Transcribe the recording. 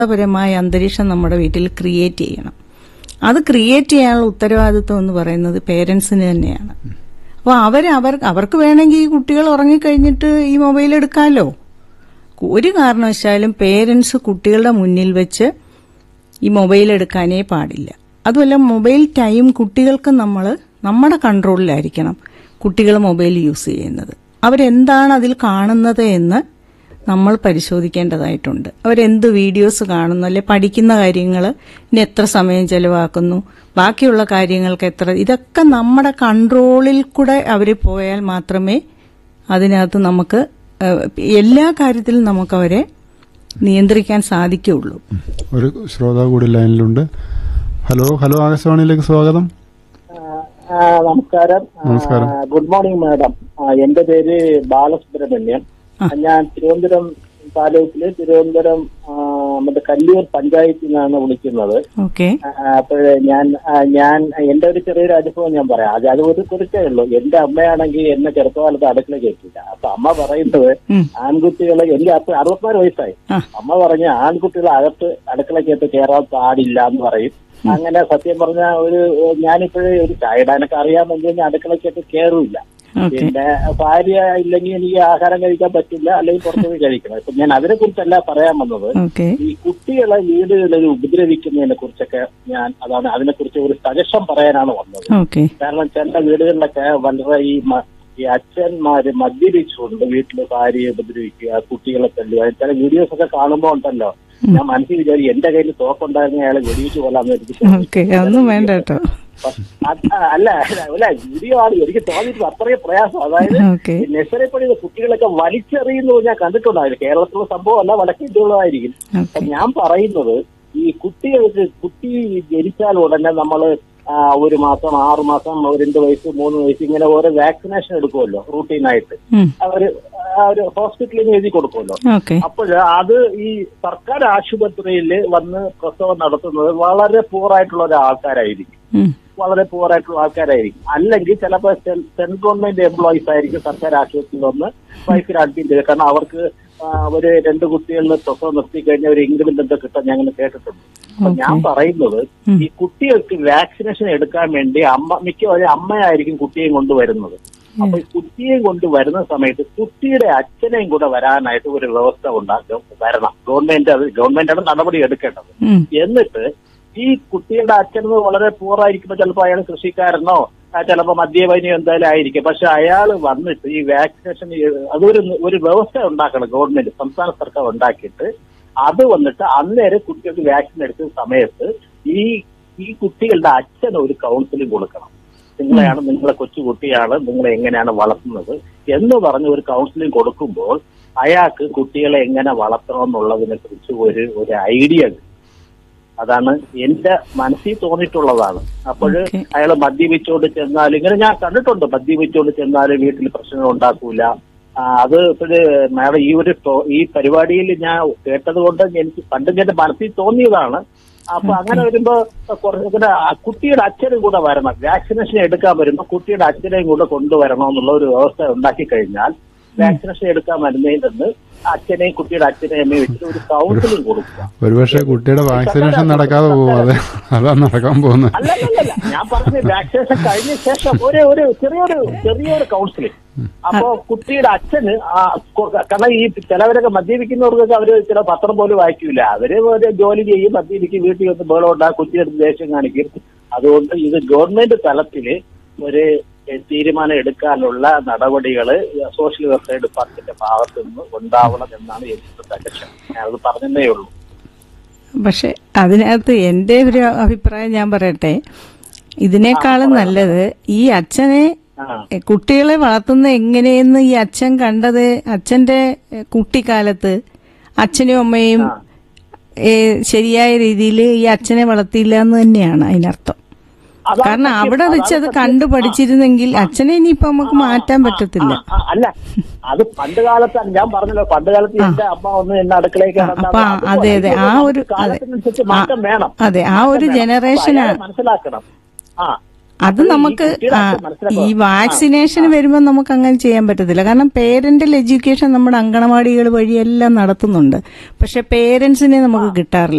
പരമായ അന്തരീക്ഷം നമ്മുടെ വീട്ടിൽ ക്രിയേറ്റ് ചെയ്യണം അത് ക്രിയേറ്റ് ചെയ്യാനുള്ള ഉത്തരവാദിത്വം എന്ന് പറയുന്നത് പേരൻസിന് തന്നെയാണ് അപ്പോൾ അവർ അവർ അവർക്ക് വേണമെങ്കിൽ ഈ കുട്ടികൾ ഉറങ്ങിക്കഴിഞ്ഞിട്ട് ഈ മൊബൈൽ എടുക്കാമല്ലോ ഒരു കാരണവശാലും പേരൻസ് കുട്ടികളുടെ മുന്നിൽ വെച്ച് ഈ മൊബൈൽ എടുക്കാനേ പാടില്ല അതുമല്ല മൊബൈൽ ടൈം കുട്ടികൾക്ക് നമ്മൾ നമ്മുടെ കൺട്രോളിലായിരിക്കണം കുട്ടികൾ മൊബൈൽ യൂസ് ചെയ്യുന്നത് അവരെന്താണ് അതിൽ കാണുന്നത് എന്ന് നമ്മൾ പരിശോധിക്കേണ്ടതായിട്ടുണ്ട് അവരെന്ത് വീഡിയോസ് കാണുന്നു അല്ലെ പഠിക്കുന്ന കാര്യങ്ങൾ ഇനി എത്ര സമയം ചെലവാക്കുന്നു ബാക്കിയുള്ള കാര്യങ്ങൾക്ക് എത്ര ഇതൊക്കെ നമ്മുടെ കൺട്രോളിൽ കൂടെ അവർ പോയാൽ മാത്രമേ അതിനകത്ത് നമുക്ക് ഏഹ്, എല്ലാ കാര്യത്തിലും നമുക്ക് അവരെ നിയന്ത്രിക്കാൻ സാധിക്കുകയുള്ളൂ ഒരു ശ്രോതാവ് കൂടി ലൈനിലുണ്ട് ഹലോ ഹലോ ആകാശവാണിയിലേക്ക് സ്വാഗതം ആ, നമസ്കാരം ആ, നമസ്കാരം. ഗുഡ് മോർണിംഗ് മാഡം ആ, എന്റെ പേര് ബാലസുബ്രഹ്മണ്യൻ ഞാൻ തിരുവനന്തപുരം താലൂക്കില് തിരുവനന്തപുരം ആ, മറ്റേ കല്ലൂർ പഞ്ചായത്തിൽ നിന്നാണ് വിളിക്കുന്നത് ഓക്കെ അപ്പോൾ ഞാൻ ആ, ഞാൻ എന്റെ ഒരു ചെറിയൊരു അനുഭവം ഞാൻ പറയാം അത് അത് ഒരു കുറിച്ചേ ഉള്ളൂ എന്റെ അമ്മയാണെങ്കിൽ എന്നെ ചെറുപ്പകാലത്ത് അടുക്കള കയറ്റില്ല അപ്പൊ അമ്മ പറയുന്നത് ഉം. ആൺകുട്ടികളെ എനിക്ക് അപ്പൊ അറുപത്തിനാല് വയസ്സായി ആ. അമ്മ പറഞ്ഞ ആൺകുട്ടികൾ അകത്ത് അടുക്കളക്കകത്ത് കയറാൻ പാടില്ല എന്ന് പറയും അങ്ങനെ സത്യം പറഞ്ഞ ഒരു ഞാനിപ്പോഴേ ഒരു ചായ ഇടാനൊക്കെ അറിയാമെങ്കിൽ ഞാൻ അടുക്കളക്കകത്ത് കയറില്ല ഓക്കെ പിന്നെ ഭാര്യ ഇല്ലെങ്കിൽ എനിക്ക് ആഹാരം കഴിക്കാൻ പറ്റില്ല അല്ലെങ്കിൽ പുറത്തുപോയി കഴിക്കണം ഇപ്പൊ ഞാൻ അതിനെ കുറിച്ചല്ല പറയാൻ വന്നത് ഓക്കെ ഈ കുട്ടികളെ വീടുകളിൽ ഉപദ്രവിക്കുന്നതിനെ കുറിച്ചൊക്കെ ഞാൻ അതാണ് അതിനെക്കുറിച്ച് ഒരു സജഷൻ പറയാനാണ് വന്നത് ഓക്കെ കാരണം ചില വീടുകളിലൊക്കെ വളരെ ഈ മ- ഈ അച്ഛന്മാര് മദ്യപിച്ചുകൊണ്ട് വീട്ടില് ഭാര്യയെ ഉപദ്രവിക്കുക കുട്ടികളെ തല്ലുക ചില വീഡിയോസ് ഒക്കെ കാണുമ്പോൾ ഉണ്ടല്ലോ ഞാൻ മനസ്സിൽ വിചാരിക്കും എന്റെ കയ്യിൽ തോക്കുണ്ടായിരുന്ന അയാളെ വെടിവെച്ച് കൊല്ലാന്ന് എനിക്ക് തോന്നി. ഓക്കെ അതൊന്നും വേണ്ട കേട്ടോ അത് അല്ല അല്ല വീഡിയോ ആണ് എനിക്ക് തോന്നിയിട്ട് അത്രയും പ്രയാസം അതായത് ഓക്കെ നെസറിപ്പടി കുട്ടികളൊക്കെ വലിച്ചെറിയുന്നത് ഞാൻ കണ്ടിട്ടുണ്ടായിരുന്നു കേരളത്തിലുള്ള സംഭവമല്ല വടക്കേറ്റുള്ളതായിരിക്കും അപ്പൊ ഓക്കെ ഞാൻ പറയുന്നത് ഈ കുട്ടികൾക്ക് കുട്ടി ജനിച്ചാൽ ഉടനെ നമ്മൾ ഒരു മാസം ആറു മാസം ഒരു രണ്ട് വയസ്സ് മൂന്ന് വയസ്സ് ഇങ്ങനെ ഓരോ വാക്സിനേഷൻ എടുക്കുമല്ലോ റൂട്ടീനായിട്ട് ഉം. അവര് ആ ഒരു ഹോസ്പിറ്റലിൽ നിന്ന് എഴുതി കൊടുക്കുമല്ലോ ഓക്കെ അപ്പോൾ അത് ഈ സർക്കാർ ആശുപത്രിയിൽ വന്ന് പ്രസവം നടത്തുന്നത് വളരെ പൂറായിട്ടുള്ള ഒരു ആൾക്കാരായിരിക്കും ഉം. വളരെ പൂറായിട്ടുള്ള ആൾക്കാരായിരിക്കും അല്ലെങ്കിൽ ചിലപ്പോൾ സെൻട്രൽ ഗവൺമെന്റ് എംപ്ലോയീസ് ആയിരിക്കും സർക്കാർ ആശുപത്രിയിൽ വന്ന് വൈഫിന് അഡ്മിറ്റ് ചെയ്ത് കാരണം അവർക്ക് ആ, ഒരു രണ്ട് കുട്ടികളിൽ പ്രസവം നിർത്തി കഴിഞ്ഞാൽ ഒരു ഇൻക്രിമെന്റ് എന്താ കിട്ടാൻ ഞാൻ അങ്ങനെ കേട്ടിട്ടുണ്ട് അപ്പൊ ഞാൻ പറയുന്നത് ഉം. ഈ കുട്ടികൾക്ക് വാക്സിനേഷൻ എടുക്കാൻ വേണ്ടി അമ്മ മിക്കവാറും അമ്മയായിരിക്കും കുട്ടിയെയും കൊണ്ടുവരുന്നത് അപ്പൊ ഈ കുട്ടിയെയും കൊണ്ട് വരുന്ന സമയത്ത് കുട്ടിയുടെ അച്ഛനെയും കൂടെ വരാനായിട്ട് ഒരു വ്യവസ്ഥ ഉണ്ടാക്കും വരണം ഗവൺമെന്റ് അത് ഗവൺമെന്റാണ് നടപടി എടുക്കേണ്ടത് ഉം. എന്നിട്ട് ഈ കുട്ടിയുടെ അച്ഛൻ വളരെ പൂറായിരിക്കുമ്പോൾ ചിലപ്പോൾ അയാൾ കൃഷിക്കാരനോ ആ, ചിലപ്പോൾ മദ്യപനിയോ എന്തായാലും ആയിരിക്കും പക്ഷെ അയാൾ വന്നിട്ട് ഈ വാക്സിനേഷൻ അതൊരു ഒരു വ്യവസ്ഥ ഉണ്ടാക്കണം ഗവൺമെന്റ് സംസ്ഥാന സർക്കാർ ഉണ്ടാക്കിയിട്ട് അത് വന്നിട്ട് അന്നേരം കുട്ടികൾക്ക് വാക്സിൻ എടുക്കുന്ന സമയത്ത് ഈ ഈ കുട്ടികളുടെ അച്ഛന് ഒരു കൗൺസിലിംഗ് കൊടുക്കണം നിങ്ങളെയാണ് നിങ്ങളെ കൊച്ചു കുട്ടിയാണ് നിങ്ങളെ എങ്ങനെയാണ് വളർത്തുന്നത് എന്ന് പറഞ്ഞ് ഒരു കൗൺസിലിംഗ് കൊടുക്കുമ്പോൾ അയാൾക്ക് കുട്ടികളെ എങ്ങനെ വളർത്തണം എന്നുള്ളതിനെ കുറിച്ച് ഒരു ഒരു ഐഡിയ കിട്ടും അതാണ് എന്റെ മനസ്സിൽ തോന്നിയിട്ടുള്ളതാണ് അപ്പോൾ Okay. അയാൾ മദ്യപിച്ചുകൊണ്ട് ചെന്നാൽ ഇങ്ങനെ ഞാൻ കണ്ടിട്ടുണ്ട് മദ്യപിച്ചുകൊണ്ട് ചെന്നാൽ വീട്ടിൽ പ്രശ്നങ്ങൾ ഉണ്ടാക്കൂല ആ, അത് ഇപ്പോഴ് മാഡം ഈ ഒരു ടോ- ഈ പരിപാടിയിൽ ഞാൻ കേട്ടത് കൊണ്ട് എനിക്ക് പണ്ടും എന്റെ മനസ്സിൽ തോന്നിയതാണ് അപ്പൊ അങ്ങനെ വരുമ്പോ കുറച്ച് ഇങ്ങനെ ആ കുട്ടിയുടെ അച്ഛനും കൂടെ വരണം വാക്സിനേഷൻ എടുക്കാൻ വരുമ്പോ കുട്ടിയുടെ അച്ഛനെയും കൂടെ കൊണ്ടുവരണം എന്നുള്ള ഒരു വ്യവസ്ഥ ഉണ്ടാക്കി കഴിഞ്ഞാൽ വാക്സിനേഷൻ എടുക്കാൻ വരുന്നതിൽ നിന്ന് അച്ഛനെയും കുട്ടിയുടെ അച്ഛനെയും അമ്മയും വെച്ചിട്ട് ഒരു കൗൺസിലിംഗ് കൊടുക്കുക ഒരുപക്ഷെ കുട്ടിയുടെ വാക്സിനേഷൻ നടക്കാതെ പോകും അതെ അതാണ് നടക്കാൻ പോകുന്നത് അല്ലല്ലല്ല ഞാൻ പറഞ്ഞ വാക്സിനേഷൻ കഴിഞ്ഞ ശേഷം ഒരു ഒരു ചെറിയൊരു ചെറിയൊരു കൗൺസിലിംഗ് അപ്പോ കുട്ടിയുടെ അച്ഛന് ആ കൊ- കാരണം ഈ ചിലവരൊക്കെ മദ്യപിക്കുന്നവർക്കൊക്കെ അവര് ചില പത്രം പോലും വായിക്കൂല അവര് ഒരു ജോലി ചെയ്യും മദ്യപിക്കും വീട്ടിൽ വന്ന് ബഹളം ഉണ്ടാകും കുട്ടിയെടുത്ത് ദേഷ്യം കാണിക്കും അതുകൊണ്ട് ഇത് ഗവൺമെന്റ് തലത്തില് ഒരു എഹ്, തീരുമാനം എടുക്കാനുള്ള നടപടികള് സോഷ്യൽ വെൽഫെയർ ഡിപ്പാർട്ട്മെന്റിന്റെ ഭാഗത്തു നിന്ന് ഉണ്ടാവണം എന്നാണ് എനിക്ക് സജഷൻ ഞാനത് പറഞ്ഞതേ ഉള്ളൂ പക്ഷെ അതിനകത്ത് എൻ്റെ ഒരു അഭിപ്രായം ഞാൻ പറയട്ടെ ഇതിനേക്കാളും നല്ലത് ഈ അച്ഛനെ ആ എ, കുട്ടികളെ വളർത്തുന്ന എങ്ങനെയെന്ന് ഈ അച്ഛൻ കണ്ടത് അച്ഛന്റെ എ, കുട്ടിക്കാലത്ത് അച്ഛനും അമ്മയും എ, ശരിയായ രീതിയിൽ ഈ അച്ഛനെ വളർത്തിയില്ല എന്ന് തന്നെയാണ് അതിനർത്ഥം അതാണ് കാരണം സത്യം. അവിടെ വെച്ച് അത് അതാണ് കണ്ടു സത്യം. പഠിച്ചിരുന്നെങ്കിൽ അച്ഛനെ ഇനിയിപ്പോ നമുക്ക് മാറ്റാൻ പറ്റത്തില്ല ആ, ആ, അല്ല അത് പണ്ട് കാലത്താണ് ഞാൻ പറഞ്ഞല്ലോ പണ്ട് കാലത്ത് എന്റെ അമ്മ ഒന്ന് എന്നെ അടുക്കളയ്ക്ക് ആ, കടന്നാൽ അപ്പൊ ആ, അതുപോലെ അതെ, അതെ, ആ ഒരു- കാലത്തിനനുസരിച്ച് ആ, മാറ്റം വേണം അതെ, ആ ഒരു മാറ്റം വേണം. generation അപ്പൊ അയാൾ ആ- മനസ്സിലാക്കണം ആ അത് അപ്പോൾ ഈ നമുക്ക് കുട്ടിയുടെ ആ, അച്ഛൻ മനസ്സിലാക്കുക. ഈ വാക്സിനേഷൻ വരുമ്പോൾ നമുക്ക് അങ്ങനെ ചെയ്യാൻ പറ്റത്തില്ല കാരണം പേരന്റൽ എഡ്യൂക്കേഷൻ നമ്മുടെ അങ്കണവാടികൾ വഴിയെല്ലാം നടത്തുന്നുണ്ട് പക്ഷെ പേരൻസിനെ നമുക്ക് കിട്ടാറില്ല